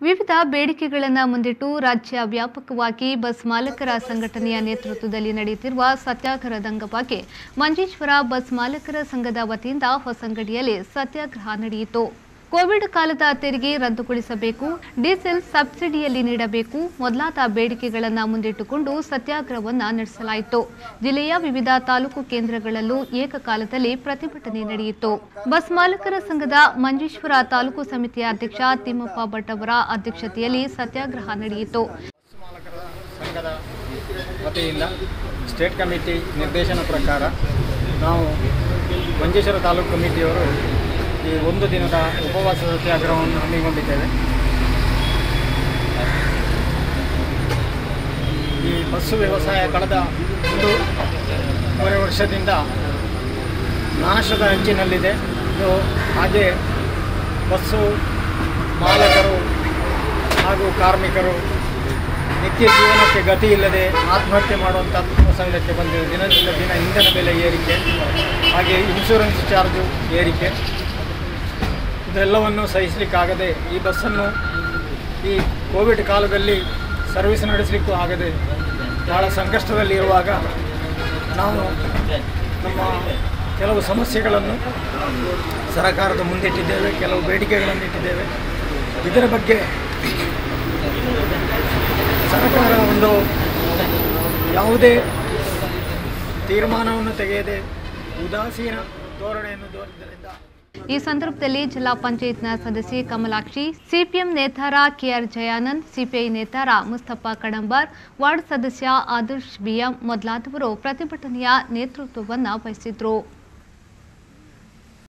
ವಿವಿಧ ಬೇಡಿಕೆಗಳನ್ನು ಮುಂದಿಟ್ಟು ರಾಜ್ಯ ವ್ಯಾಪಕವಾಗಿ ಬಸ್ ಮಾಲಕರ ಸಂಘಟನೆಯ ನೇತೃತ್ವದಲ್ಲಿ ನಡೆಯುತ್ತಿರುವ ಸತ್ಯಾಗ್ರಹದ ಅಂಗವಾಗಿ ಮಂಜೇಶ್ವರ ಬಸ್ ಮಾಲಕರ ಸಂಘದ ವತಿಯಿಂದ ಹೊಸಂಗಡಿಯಲ್ಲಿ ಸತ್ಯಾಗ್ರಹ ನಡೆಯಿತು ಕೋವಿಡ್ ಕಾಲದ ತೆರಿಗೆ ರದ್ದುಗೊಳಿಸಬೇಕು ಡೀಸೆಲ್ ಸಬ್ಸಿಡಿಯಲ್ಲಿ ನೀಡಬೇಕು ಮೊದಲಾದ ಬೇಡಿಕೆಗಳನ್ನು ಮುಂದಿಟ್ಟುಕೊಂಡು ಸತ್ಯಾಗ್ರಹವನ್ನು ನಡೆಸಲಾಯಿತು ಜಿಲ್ಲೆಯ ವಿವಿಧ ತಾಲೂಕು ಕೇಂದ್ರಗಳಲ್ಲೂ ಏಕಕಾಲದಲ್ಲಿ ಪ್ರತಿಭಟನೆ ನಡೆಯಿತು ಬಸ್ ಮಾಲಕರ ಸಂಘದ ಮಂಜೇಶ್ವರ ತಾಲೂಕು ಸಮಿತಿಯ ಅಧ್ಯಕ್ಷ ತಿಮ್ಮಪ್ಪ ಭಟ್ ಅವರ ಅಧ್ಯಕ್ಷತೆಯಲ್ಲಿ ಸತ್ಯಾಗ್ರಹ ನಡೆಯಿತು ಬಸ್ ಮಾಲಕರ ಸಂಘದ ವತಿಯಿಂದ ಸ್ಟೇಟ್ ಕಮಿಟಿ ನಿರ್ದೇಶನ ಪ್ರಕಾರ ನಾವು ಮಂಜೇಶ್ವರ ತಾಲೂಕು ಕಮಿಟಿಯವರು ಈ ಒಂದು ದಿನದ ಉಪವಾಸ ಸತ್ಯಾಗ್ರಹವನ್ನು ಹಮ್ಮಿಕೊಂಡಿದ್ದೇವೆ ಈ ಬಸ್ಸು ವ್ಯವಸಾಯ ಕಳೆದ ಒಂದು ಮೂರು ವರ್ಷದಿಂದ ನಾಶದ ಅಂಚಿನಲ್ಲಿದೆ ಇದು ಹಾಗೆ ಬಸ್ಸು ಮಾಲಕರು ಹಾಗೂ ಕಾರ್ಮಿಕರು ನಿತ್ಯ ಜೀವನಕ್ಕೆ ಗತಿ ಇಲ್ಲದೆ ಆತ್ಮಹತ್ಯೆ ಮಾಡುವಂಥ ಪ್ರಸಂಗಕ್ಕೆ ಬಂದಿದೆ ದಿನದಿಂದ ದಿನ ಇಂಧನ ಬೆಲೆ ಏರಿಕೆ ಹಾಗೆ ಇನ್ಶೂರೆನ್ಸ್ ಚಾರ್ಜು ಏರಿಕೆ ಇದೆಲ್ಲವನ್ನು ಸಹಿಸಲಿಕ್ಕಾಗದೆ ಈ ಬಸ್ಸನ್ನು ಈ ಕೋವಿಡ್ ಕಾಲದಲ್ಲಿ ಸರ್ವಿಸ್ ನಡೆಸಲಿಕ್ಕೂ ಆಗದೆ ಭಾಳ ಸಂಕಷ್ಟದಲ್ಲಿ ಇರುವಾಗ ನಾವು ನಮ್ಮ ಕೆಲವು ಸಮಸ್ಯೆಗಳನ್ನು ಸರಕಾರದ ಮುಂದಿಟ್ಟಿದ್ದೇವೆ ಕೆಲವು ಬೇಡಿಕೆಗಳನ್ನು ಇಟ್ಟಿದ್ದೇವೆ ಇದರ ಬಗ್ಗೆ ಸರ್ಕಾರ ಒಂದು ಯಾವುದೇ ತೀರ್ಮಾನವನ್ನು ತೆಗೆಯದೆ ಉದಾಸೀನ ಧೋರಣೆಯನ್ನು ತೋರಿದ್ದರಿಂದ ಈ ಸಂದರ್ಭದಲ್ಲಿ ಜಿಲ್ಲಾ ಪಂಚಾಯತ್ನ ಸದಸ್ಯೆ ಕಮಲಾಕ್ಷಿ ಸಿಪಿಎಂ ನೇತಾರ ಕೆಆರ್ ಜಯಾನಂದ್ ಸಿಪಿಐ ನೇತಾರ ಮುಸ್ತಫಾ ಕಡಂಬಾರ್ ವಾರ್ಡ್ ಸದಸ್ಯ ಆದರ್ಶ್ ಬಿಎಂ ಮೊದಲಾದವರು ಪ್ರತಿಭಟನೆಯ ನೇತೃತ್ವವನ್ನು ವಹಿಸಿದ್ರು